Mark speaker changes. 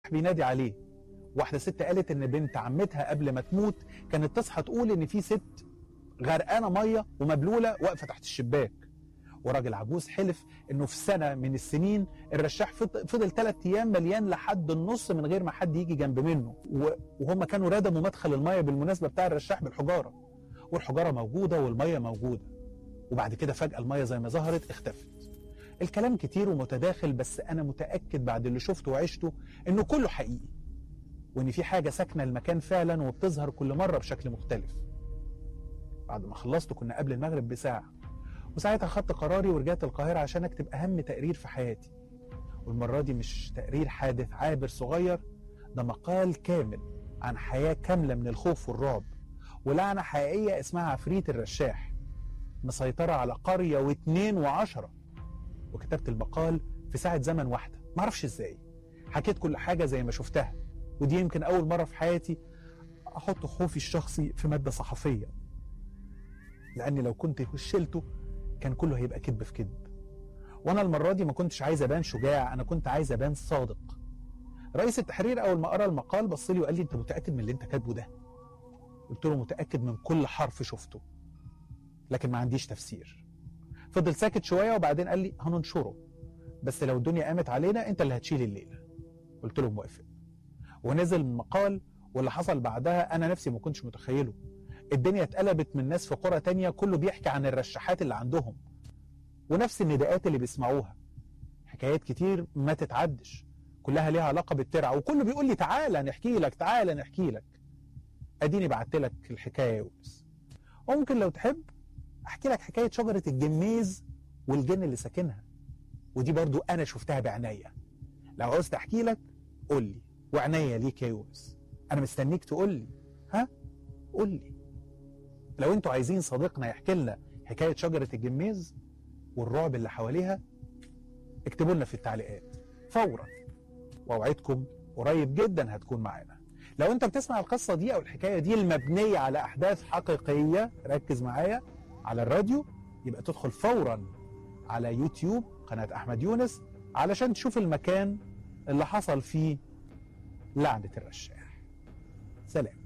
Speaker 1: بينادي عليه واحده ست قالت ان بنت عمتها قبل ما تموت كانت تصحى تقول ان في ست غرقانه ميه ومبلوله واقفه تحت الشباك وراجل عجوز حلف انه في سنه من السنين الرشاح فض- فضل ثلاث ايام مليان لحد النص من غير ما حد يجي جنب منه و- وهم كانوا ردموا مدخل الميه بالمناسبه بتاع الرشاح بالحجاره والحجاره موجوده والميه موجوده وبعد كده فجاه الميه زي ما ظهرت اختفت الكلام كتير ومتداخل بس انا متاكد بعد اللي شفته وعشته انه كله حقيقي وان في حاجه ساكنه المكان فعلا وبتظهر كل مره بشكل مختلف بعد ما خلصت كنا قبل المغرب بساعه وساعتها خدت قراري ورجعت القاهره عشان اكتب اهم تقرير في حياتي والمره دي مش تقرير حادث عابر صغير ده مقال كامل عن حياه كامله من الخوف والرعب ولعنه حقيقيه اسمها عفريت الرشاح مسيطره على قريه واتنين وعشره وكتبت المقال في ساعه زمن واحده معرفش ازاي حكيت كل حاجه زي ما شفتها ودي يمكن اول مره في حياتي احط خوفي الشخصي في ماده صحفيه لاني لو كنت شلته كان كله هيبقى كذب في كذب وانا المره دي ما كنتش عايز ابان شجاع انا كنت عايز ابان صادق رئيس التحرير اول ما قرا المقال بص لي وقال لي انت متاكد من اللي انت كاتبه ده قلت له متاكد من كل حرف شفته لكن ما عنديش تفسير فضل ساكت شويه وبعدين قال لي هننشره بس لو الدنيا قامت علينا انت اللي هتشيل الليله قلت له موافق ونزل المقال واللي حصل بعدها انا نفسي ما كنتش متخيله الدنيا اتقلبت من ناس في قرى تانية كله بيحكي عن الرشاحات اللي عندهم ونفس النداءات اللي بيسمعوها حكايات كتير ما تتعدش كلها ليها علاقة بالترعة وكله بيقول لي تعالى نحكي لك تعالى نحكي لك اديني بعت لك الحكاية يا يونس وممكن لو تحب احكي لك حكاية شجرة الجميز والجن اللي ساكنها ودي برضو انا شفتها بعناية لو عاوز احكي لك قول لي وعناية ليك يا يونس انا مستنيك تقول لي ها قول لي لو انتوا عايزين صديقنا يحكي لنا حكايه شجره الجميز والرعب اللي حواليها اكتبوا لنا في التعليقات فورا واوعدكم قريب جدا هتكون معانا لو انت بتسمع القصه دي او الحكايه دي المبنيه على احداث حقيقيه ركز معايا على الراديو يبقى تدخل فورا على يوتيوب قناه احمد يونس علشان تشوف المكان اللي حصل فيه لعنه الرشاح سلام